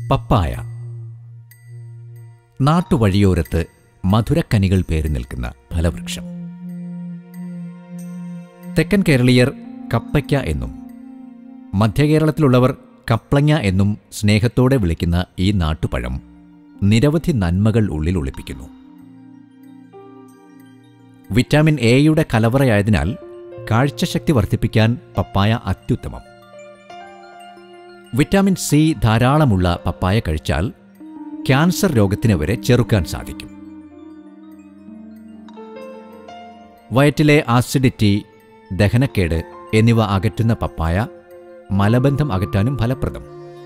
പപ്പായ നാട്ടുവഴിയോരത്ത് മധുരക്കനികൾ പേറി നിൽക്കുന്ന ഫലവൃക്ഷം തെക്കൻ കേരളീയർ കപ്പയ്ക്ക എന്നും മധ്യകേരളത്തിലുള്ളവർ കപ്ലങ്ങ എന്നും സ്നേഹത്തോടെ വിളിക്കുന്ന ഈ നാട്ടുപഴം നിരവധി നന്മകൾ ഉള്ളിൽ ഒളിപ്പിക്കുന്നു വിറ്റാമിൻ എയുടെ കലവറയായതിനാൽ കാഴ്ചശക്തി വർദ്ധിപ്പിക്കാൻ പപ്പായ അത്യുത്തമം വിറ്റാമിൻ സി ധാരാളമുള്ള പപ്പായ കഴിച്ചാൽ ക്യാൻസർ രോഗത്തിന് വരെ ചെറുക്കാൻ സാധിക്കും വയറ്റിലെ ആസിഡിറ്റി ദഹനക്കേട് എന്നിവ അകറ്റുന്ന പപ്പായ മലബന്ധം അകറ്റാനും ഫലപ്രദം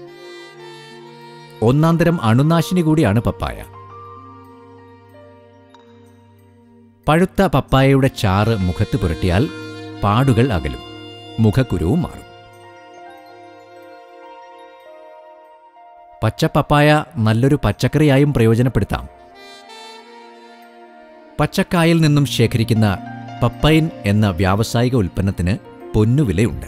ഒന്നാന്തരം അണുനാശിനി കൂടിയാണ് പപ്പായ പഴുത്ത പപ്പായയുടെ ചാറ് മുഖത്ത് പുരട്ടിയാൽ പാടുകൾ അകലും മുഖക്കുരുവും മാറും പച്ച പപ്പായ നല്ലൊരു പച്ചക്കറിയായും പ്രയോജനപ്പെടുത്താം പച്ചക്കായിൽ നിന്നും ശേഖരിക്കുന്ന പപ്പൈൻ എന്ന വ്യാവസായിക ഉൽപ്പന്നത്തിന് പൊന്നുവിലയുണ്ട്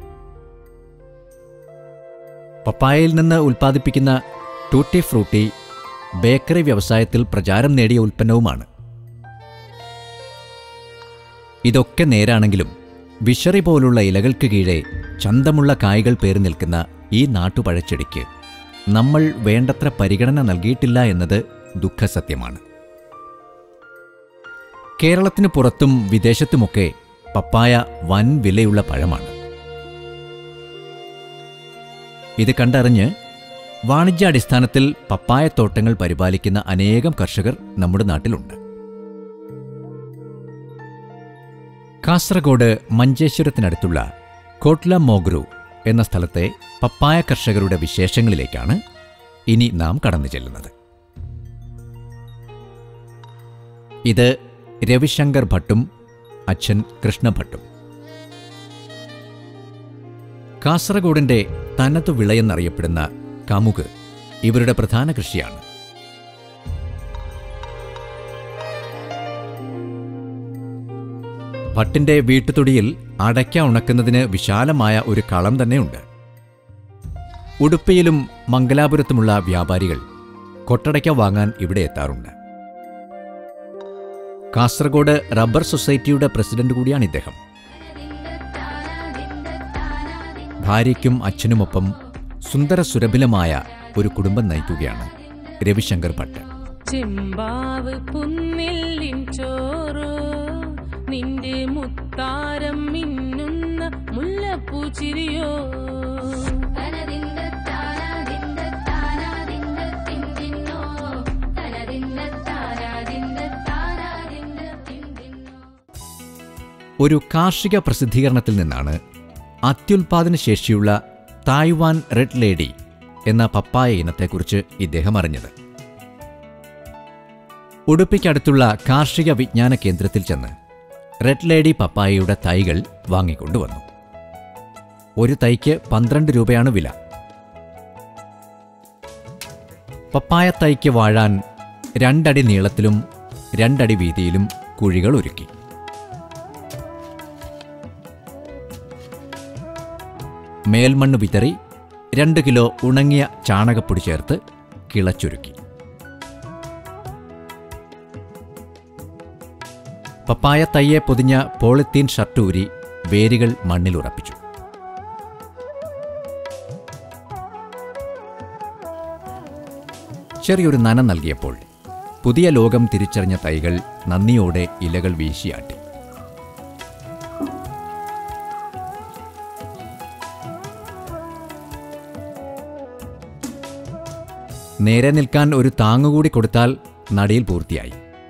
പപ്പായയിൽ നിന്ന് ഉൽപ്പാദിപ്പിക്കുന്ന ടൂട്ടി ഫ്രൂട്ടി ബേക്കറി വ്യവസായത്തിൽ പ്രചാരം നേടിയ ഉൽപ്പന്നവുമാണ് ഇതൊക്കെ നേരാണെങ്കിലും വിഷറി പോലുള്ള ഇലകൾക്ക് കീഴെ ചന്തമുള്ള കായ്കൾ പേറി നിൽക്കുന്ന ഈ നാട്ടുപഴച്ചെടിക്ക് നമ്മൾ വേണ്ടത്ര പരിഗണന നൽകിയിട്ടില്ല എന്നത് ദുഃഖസത്യമാണ് കേരളത്തിന് പുറത്തും വിദേശത്തുമൊക്കെ പപ്പായ വൻ വിലയുള്ള പഴമാണ് ഇത് കണ്ടറിഞ്ഞ് വാണിജ്യാടിസ്ഥാനത്തിൽ പപ്പായത്തോട്ടങ്ങൾ പരിപാലിക്കുന്ന അനേകം കർഷകർ നമ്മുടെ നാട്ടിലുണ്ട് കാസർഗോഡ് മഞ്ചേശ്വരത്തിനടുത്തുള്ള കോട്ട്ല മോഗ്രു എന്ന സ്ഥലത്തെ പപ്പായ കർഷകരുടെ വിശേഷങ്ങളിലേക്കാണ് ഇനി നാം കടന്നു ചെല്ലുന്നത് ഇത് രവിശങ്കർ ഭട്ടും അച്ഛൻ കൃഷ്ണഭട്ടും കാസർഗോഡിന്റെ തനതു വിളയെന്നറിയപ്പെടുന്ന കമുക് ഇവരുടെ പ്രധാന കൃഷിയാണ് ഭട്ടിന്റെ വീട്ടുതൊടിയിൽ അടയ്ക്ക ഉണക്കുന്നതിന് വിശാലമായ ഒരു കളം തന്നെയുണ്ട് ഉടുപ്പയിലും മംഗലാപുരത്തുമുള്ള വ്യാപാരികൾ കൊട്ടടയ്ക്ക വാങ്ങാൻ ഇവിടെ എത്താറുണ്ട് കാസർഗോഡ് റബ്ബർ സൊസൈറ്റിയുടെ പ്രസിഡന്റ് കൂടിയാണ് ഇദ്ദേഹം ഭാര്യയ്ക്കും അച്ഛനുമൊപ്പം സുന്ദര സുരഭിലമായ ഒരു കുടുംബം നയിക്കുകയാണ് രവിശങ്കർ ഭട്ട് ചെമ്പാവ് പുന്നില്ലിൻ ചോറോ നിന്റെ മുത്താരം മിന്നുന്ന മുല്ലപ്പൂ ചിരിയോ തനതിന്ദ താനാതിന്ദ താനാതിന്ദ തിന്തിന്നോ തനതിന്ദ താനാതിന്ദ താനാതിന്ദ തിന്തിന്നോ ഒരു കാർഷിക പ്രസിദ്ധീകരണത്തിൽ നിന്നാണ് അത്യുൽപാദന ശേഷിയുള്ള തായ്വാൻ റെഡ് ലേഡി എന്ന പപ്പായ ഇനത്തെക്കുറിച്ച് ഇദ്ദേഹം അറിഞ്ഞത് ഉടുപ്പിക്കടുത്തുള്ള കാർഷിക വിജ്ഞാന കേന്ദ്രത്തിൽ ചെന്ന് റെഡ് ലേഡി പപ്പായയുടെ തൈകൾ വാങ്ങിക്കൊണ്ടുവന്നു ഒരു തൈക്ക് പന്ത്രണ്ട് രൂപയാണ് വില പപ്പായ തൈക്ക് വാഴാൻ രണ്ടടി നീളത്തിലും രണ്ടടി വീതിയിലും കുഴികൾ ഒരുക്കി മേൽമണ്ണ് വിതറി രണ്ട് കിലോ ഉണങ്ങിയ ചാണകപ്പൊടി ചേർത്ത് കിളച്ചൊരുക്കി പപ്പായ തയ്യെ പൊതിഞ്ഞ പോളിത്തീൻ ഷർട്ട് ഊരി വേരുകൾ മണ്ണിൽ ഉറപ്പിച്ചു ചെറിയൊരു നന നൽകിയപ്പോൾ പുതിയ ലോകം തിരിച്ചറിഞ്ഞ തൈകൾ നന്ദിയോടെ ഇലകൾ വീശിയാട്ടി നേരെ നിൽക്കാൻ ഒരു താങ്ങുകൂടി കൊടുത്താൽ നടയിൽ പൂർത്തിയായി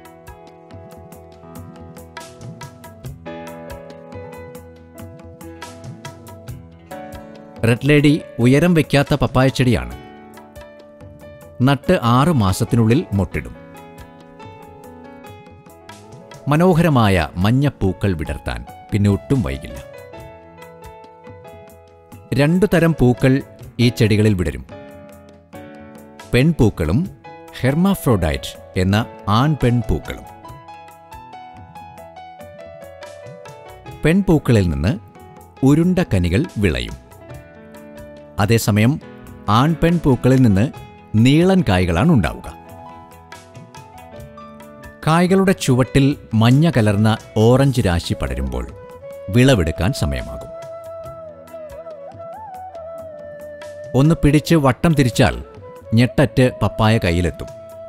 റെഡ് ലേഡി ഉയരം വയ്ക്കാത്ത പപ്പായച്ചെടിയാണ് നട്ട് ആറു മാസത്തിനുള്ളിൽ മൊട്ടിടും മനോഹരമായ മഞ്ഞപ്പൂക്കൾ വിടർത്താൻ പിന്നെ ഒട്ടും വൈകില്ല രണ്ടു തരം പൂക്കൾ ഈ ചെടികളിൽ വിടരും പെൺപൂക്കളും ഹെർമാഫ്രോഡൈറ്റ് എന്ന ആൺ പെൺപൂക്കളും പെൺപൂക്കളിൽ നിന്ന് ഉരുണ്ട കനികൾ വിളയും അതേസമയം ആൺ പെൺ പൂക്കളിൽ നിന്ന് നീളൻ കായ്കളാണ് ഉണ്ടാവുക കായ്കളുടെ ചുവട്ടിൽ മഞ്ഞ കലർന്ന ഓറഞ്ച് രാശി പടരുമ്പോൾ വിളവെടുക്കാൻ സമയമാകും ഒന്ന് പിടിച്ച് വട്ടം തിരിച്ചാൽ ഞെട്ടറ്റ് പപ്പായ കയ്യിലെത്തും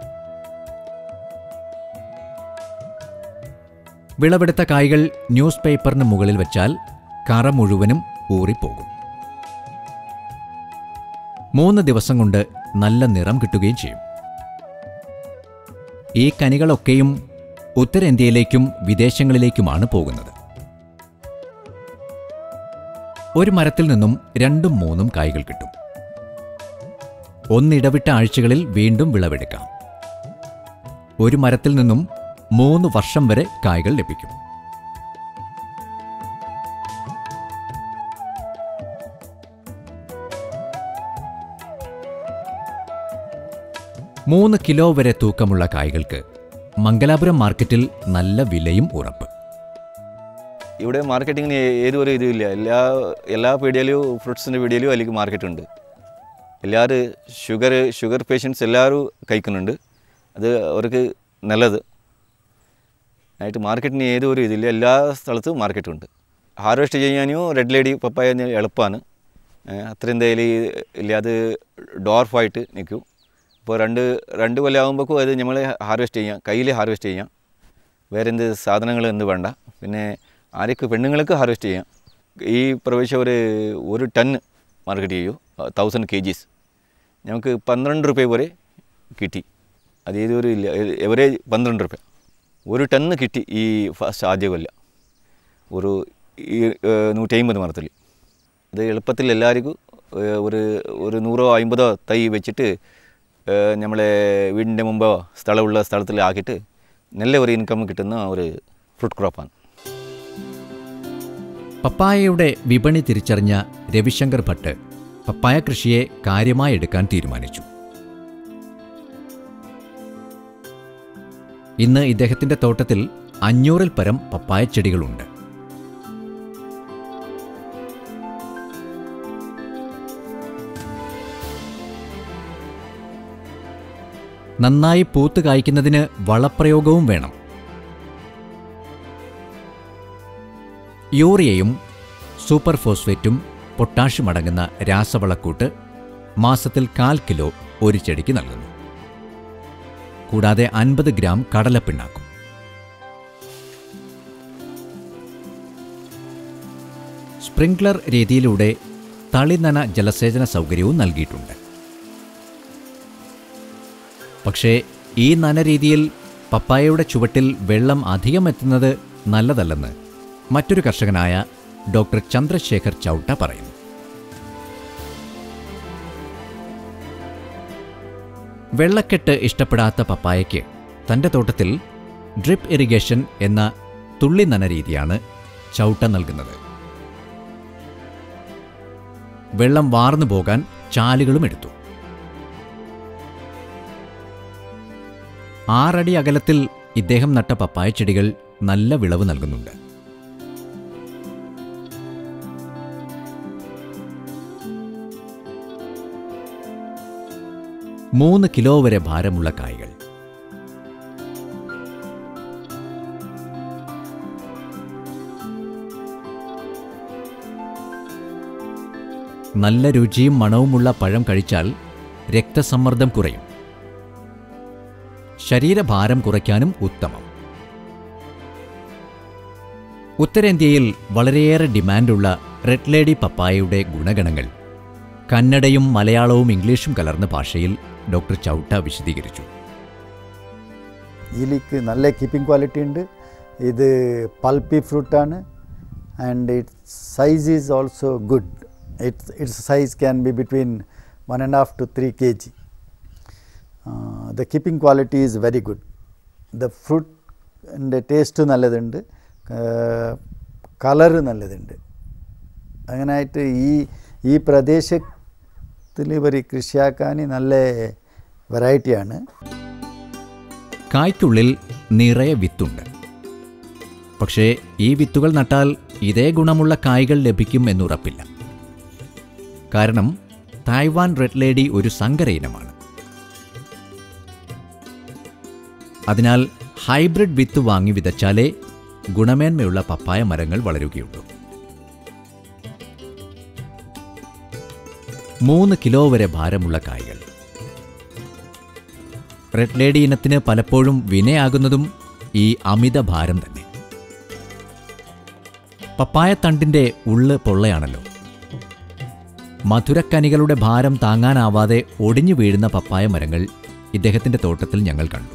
വിളവെടുത്ത കായ്കൾ ന്യൂസ് പേപ്പറിന് മുകളിൽ വെച്ചാൽ കറ മുഴുവനും ഊറിപ്പോകും മൂന്ന് ദിവസം കൊണ്ട് നല്ല നിറം കിട്ടുകയും ചെയ്യും ഈ കനികളൊക്കെയും ഉത്തരേന്ത്യയിലേക്കും വിദേശങ്ങളിലേക്കുമാണ് പോകുന്നത് ഒരു മരത്തിൽ നിന്നും രണ്ടും മൂന്നും കായ്കൾ കിട്ടും ഒന്നിടവിട്ട ആഴ്ചകളിൽ വീണ്ടും വിളവെടുക്കാം ഒരു മരത്തിൽ നിന്നും മൂന്ന് വർഷം വരെ കായ്കൾ ലഭിക്കും മൂന്ന് കിലോ വരെ തൂക്കമുള്ള കായ്കൾക്ക് മംഗലാപുരം മാർക്കറ്റിൽ നല്ല വിലയും ഉറപ്പ് ഇവിടെ മാർക്കറ്റിങ്ങിന് ഏത് ഒരു ഇതും ഇല്ല എല്ലാ എല്ലാ പീടിയയിലും ഫ്രൂട്ട്സിൻ്റെ പീടിയയിലും അതിലേക്ക് മാർക്കറ്റ് ഉണ്ട് എല്ലാവരും ഷുഗർ ഷുഗർ പേഷ്യൻസ് എല്ലാവരും കഴിക്കുന്നുണ്ട് അത് അവർക്ക് നല്ലത് ആയിട്ട് മാർക്കറ്റിന് ഏത് ഒരു ഇതില്ല എല്ലാ സ്ഥലത്തും മാർക്കറ്റും ഉണ്ട് ഹാർവെസ്റ്റ് ചെയ്യാനും റെഡ് ലേഡി പപ്പായ എളുപ്പമാണ് അത്രയും തേലി ഇല്ല അത് ഡോർഫായിട്ട് നിൽക്കും അപ്പോൾ രണ്ട് രണ്ട് കൊല്ലം ആകുമ്പോഴേക്കും അത് നമ്മൾ ഹാർവെസ്റ്റ് ചെയ്യാം കയ്യിൽ ഹാർവെസ്റ്റ് ചെയ്യാം വേറെ എന്ത് സാധനങ്ങൾ എന്ത് വേണ്ട പിന്നെ ആർക്ക് പെണ്ണുങ്ങൾക്ക് ഹാർവെസ്റ്റ് ചെയ്യാം ഈ പ്രവേശം ഒരു ഒരു ടൺ മാർക്കറ്റ് ചെയ്യൂ തൗസൻഡ് കെ ജീസ് ഞങ്ങൾക്ക് പന്ത്രണ്ട് റുപ്യ വരെ കിട്ടി അത് ഏതൊരു ഇല്ല എവറേജ് പന്ത്രണ്ട് റുപ്യ ഒരു ടണ്ണ് കിട്ടി ഈ ഫസ്റ്റ് ആദ്യ കൊല്ല ഒരു ഈ നൂറ്റി അമ്പത് മരത്തിൽ അത് എളുപ്പത്തിൽ എല്ലാവർക്കും ഏഹ്, ഒരു ഒരു നൂറോ അമ്പതോ തൈ വെച്ചിട്ട് ഏഹ്, നമ്മളെ വീടിൻ്റെ മുമ്പോ സ്ഥലമുള്ള സ്ഥലത്തിൽ ആക്കിയിട്ട് നല്ല ഒരു ഇൻകം കിട്ടുന്ന ഒരു ഫ്രൂട്ട് ക്രോപ്പാണ് പപ്പായയുടെ വിപണി തിരിച്ചറിഞ്ഞ രവിശങ്കർ ഭട്ട് പപ്പായ കൃഷിയെ കാര്യമായി എടുക്കാൻ തീരുമാനിച്ചു ഇന്ന് ഇദ്ദേഹത്തിന്റെ തോട്ടത്തിൽ അഞ്ഞൂറിൽ പരം പപ്പായ ചെടികളുണ്ട് നന്നായി പൂത്ത് കായ്ക്കുന്നതിന് വളപ്രയോഗവും വേണം യൂറിയയും സൂപ്പർ ഫോസ്ഫേറ്റും പൊട്ടാഷ്യം അടങ്ങുന്ന രാസവളക്കൂട്ട് മാസത്തിൽ കാൽ കിലോ ഒരു ചെടിക്ക് നൽകുന്നു കൂടാതെ അൻപത് ഗ്രാം കടലപ്പിണ്ണാക്കും സ്പ്രിംഗ്ലർ രീതിയിലൂടെ തളിനന ജലസേചന സൗകര്യവും നൽകിയിട്ടുണ്ട് പക്ഷേ ഈ നനരീതിയിൽ പപ്പായയുടെ ചുവട്ടിൽ വെള്ളം അധികം എത്തുന്നത് നല്ലതല്ലെന്ന് മറ്റൊരു കർഷകനായ ഡോക്ടർ ചന്ദ്രശേഖർ ചൗട്ട പറയുന്നു വെള്ളക്കെട്ട് ഇഷ്ടപ്പെടാത്ത പപ്പായയ്ക്ക് തൻ്റെ തോട്ടത്തിൽ ഡ്രിപ്പ് ഇറിഗേഷൻ എന്ന തുള്ളി നന രീതിയാണ് ചൗട്ട നൽകുന്നത് വെള്ളം വാർന്നു പോകാൻ ചാലുകളും എടുത്തു ആറടി അകലത്തിൽ ഇദ്ദേഹം നട്ട പപ്പായ ചെടികൾ നല്ല വിളവ് നൽകുന്നുണ്ട് മൂന്ന് കിലോ വരെ ഭാരമുള്ള കായ്കൾ നല്ല രുചിയും മണവുമുള്ള പഴം കഴിച്ചാൽ രക്തസമ്മർദ്ദം കുറയും ശരീരഭാരം കുറയ്ക്കാനും ഉത്തമം ഉത്തരേന്ത്യയിൽ വളരെയേറെ ഡിമാൻഡുള്ള റെഡ് ലേഡി പപ്പായയുടെ ഗുണഗണങ്ങൾ കന്നഡയും മലയാളവും ഇംഗ്ലീഷും കലർന്ന ഭാഷയിൽ ഡോക്ടർ ചൗട്ട വിശദീകരിച്ചു ഇതിലേക്ക് നല്ല കീപ്പിംഗ് ക്വാളിറ്റി ഉണ്ട് ഇത് പൾപ്പി ഫ്രൂട്ടാണ് and it's size is also good it's it's size can be between one and half two three K G the keeping quality is very good the ഫ്രൂട്ടിൻ്റെ ടേസ്റ്റ് നല്ലതുണ്ട് colour നല്ലതുണ്ട് അങ്ങനായിട്ട് ഈ ഈ പ്രദേശത്തിൽ ഇവർ കൃഷിയാക്കാൻ നല്ല വെറൈറ്റിയാണ് കായ്ക്കുള്ളിൽ നിറയെ വിത്തുണ്ട് പക്ഷേ ഈ വിത്തുകൾ നട്ടാൽ ഇതേ ഗുണമുള്ള കായ്കൾ ലഭിക്കും എന്നുറപ്പില്ല കാരണം തായ്വാൻ റെഡ് ലേഡി ഒരു സങ്കര ഇനമാണ് അതിനാൽ ഹൈബ്രിഡ് വിത്ത് വാങ്ങി വിതച്ചാലേ ഗുണമേന്മയുള്ള പപ്പായ മരങ്ങൾ വളരുകയുള്ളൂ മൂന്ന് കിലോ വരെ ഭാരമുള്ള കായ്കൾ റെഡ് ലേഡി ഇനത്തിന് പലപ്പോഴും വിനയാകുന്നതും ഈ അമിത ഭാരം തന്നെ പപ്പായത്തണ്ടിന്റെ ഉള്ള് പൊള്ളയാണല്ലോ മധുരക്കനികളുടെ ഭാരം താങ്ങാനാവാതെ ഒടിഞ്ഞു വീഴുന്ന പപ്പായ മരങ്ങൾ ഇദ്ദേഹത്തിന്റെ തോട്ടത്തിൽ ഞങ്ങൾ കണ്ടു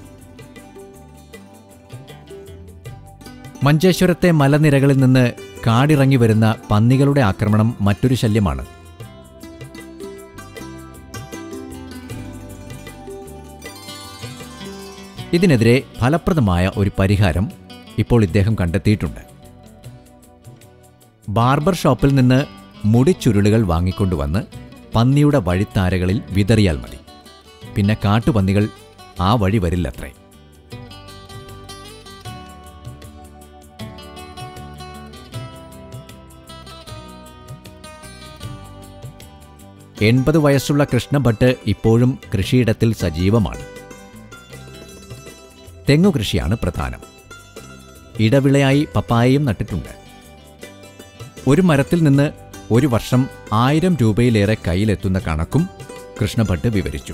മഞ്ചേശ്വരത്തെ മലനിരകളിൽ നിന്ന് കാടിറങ്ങി വരുന്ന പന്നികളുടെ ആക്രമണം മറ്റൊരു ശല്യമാണ് ഇതിനെതിരെ ഫലപ്രദമായ ഒരു പരിഹാരം ഇപ്പോൾ ഇദ്ദേഹം കണ്ടെത്തിയിട്ടുണ്ട് ബാർബർ ഷോപ്പിൽ നിന്ന് മുടിച്ചുരുളുകൾ വാങ്ങിക്കൊണ്ടുവന്ന് പന്നിയുടെ വഴിത്താരകളിൽ വിതറിയാൽ മതി പിന്നെ കാട്ടുപന്നികൾ ആ വഴി വരില്ലത്രേ എൺപത് വയസ്സുള്ള കൃഷ്ണഭട്ട് ഇപ്പോഴും കൃഷിയിടത്തിൽ സജീവമാണ് തെങ്ങു കൃഷിയാണ് പ്രധാനം ഇടവിളയായി പപ്പായയും നട്ടിട്ടുണ്ട് ഒരു മരത്തിൽ നിന്ന് ഒരു വർഷം ആയിരം രൂപയിലേറെ കയ്യിലെത്തുന്ന കണക്കും കൃഷ്ണഭട്ട് വിവരിച്ചു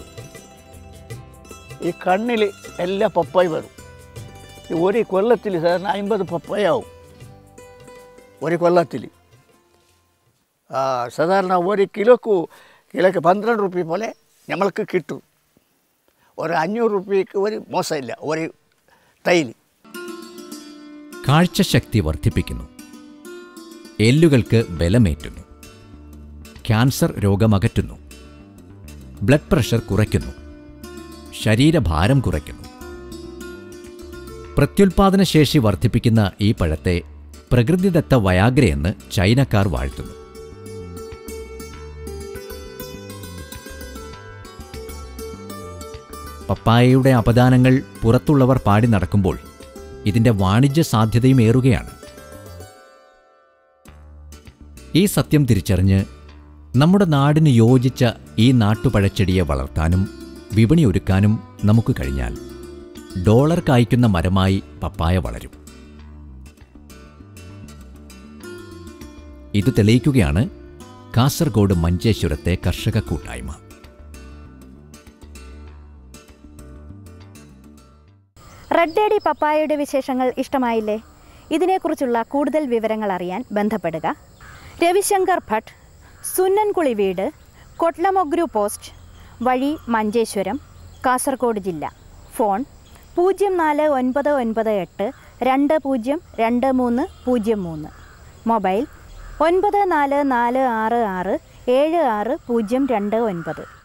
ഈ കണ്ണിൽ എല്ലാ പപ്പായ വരും ഈ ഒരു കൊല്ലത്തിൽ സാധാരണ അമ്പത് പപ്പായാവും ഒരു കൊല്ലത്തിൽ ആ സാധാരണ ഒരു കിലോക്ക് കിലോക്ക് പന്ത്രണ്ട് റുപ്യ പോലെ നമ്മൾക്ക് കിട്ടും ഒരു അഞ്ഞൂറ് റുപ്യക്ക് ഒരു മോശമില്ല ഒരു തൈല് കാഴ്ചശക്തി വർദ്ധിപ്പിക്കുന്നു എല്ലുകൾക്ക് ബലമേറ്റുന്നു ക്യാൻസർ രോഗമകറ്റുന്നു ബ്ലഡ് പ്രഷർ കുറയ്ക്കുന്നു ശരീരഭാരം കുറയ്ക്കുന്നു പ്രത്യുൽപാദന ശേഷി വർദ്ധിപ്പിക്കുന്ന ഈ പഴത്തെ പ്രകൃതിദത്ത വയാഗ്രയെന്ന് ചൈനക്കാർ വാഴ്ത്തുന്നു പപ്പായയുടെ അപദാനങ്ങൾ പുറത്തുള്ളവർ പാടി നടക്കുമ്പോൾ ഇതിന്റെ വാണിജ്യ സാധ്യതയും ഏറുകയാണ് ഈ സത്യം തിരിച്ചറിഞ്ഞ് നമ്മുടെ നാടിന് യോജിച്ച ഈ നാട്ടുപഴച്ചെടിയെ വളർത്താനും വിപണി ഒരുക്കാനും നമുക്ക് കഴിഞ്ഞാൽ ഡോളർ കായ്ക്കുന്ന മരമായി പപ്പായ വളരും ഇത് തെളിയിക്കുകയാണ് കാസർഗോഡ് മഞ്ചേശ്വരത്തെ കർഷക കൂട്ടായ്മ റെഡ് ഡേഡി പപ്പായയുടെ വിശേഷങ്ങൾ ഇഷ്ടമായില്ലേ ഇതിനെക്കുറിച്ചുള്ള കൂടുതൽ വിവരങ്ങൾ അറിയാൻ ബന്ധപ്പെടുക രവിശങ്കർ ഭട്ട് സുന്നൻകുളി വീട് കൊട്ലമൊഗ്രു പോസ്റ്റ് വഴി മഞ്ചേശ്വരം കാസർഗോഡ് ജില്ല ഫോൺ പൂജ്യം നാല് ഒൻപത് ഒൻപത് എട്ട് രണ്ട് പൂജ്യം രണ്ട് മൂന്ന് പൂജ്യം മൂന്ന് മൊബൈൽ ഒൻപത് നാല് നാല് ആറ് ആറ് ഏഴ് ആറ് പൂജ്യം രണ്ട് ഒൻപത്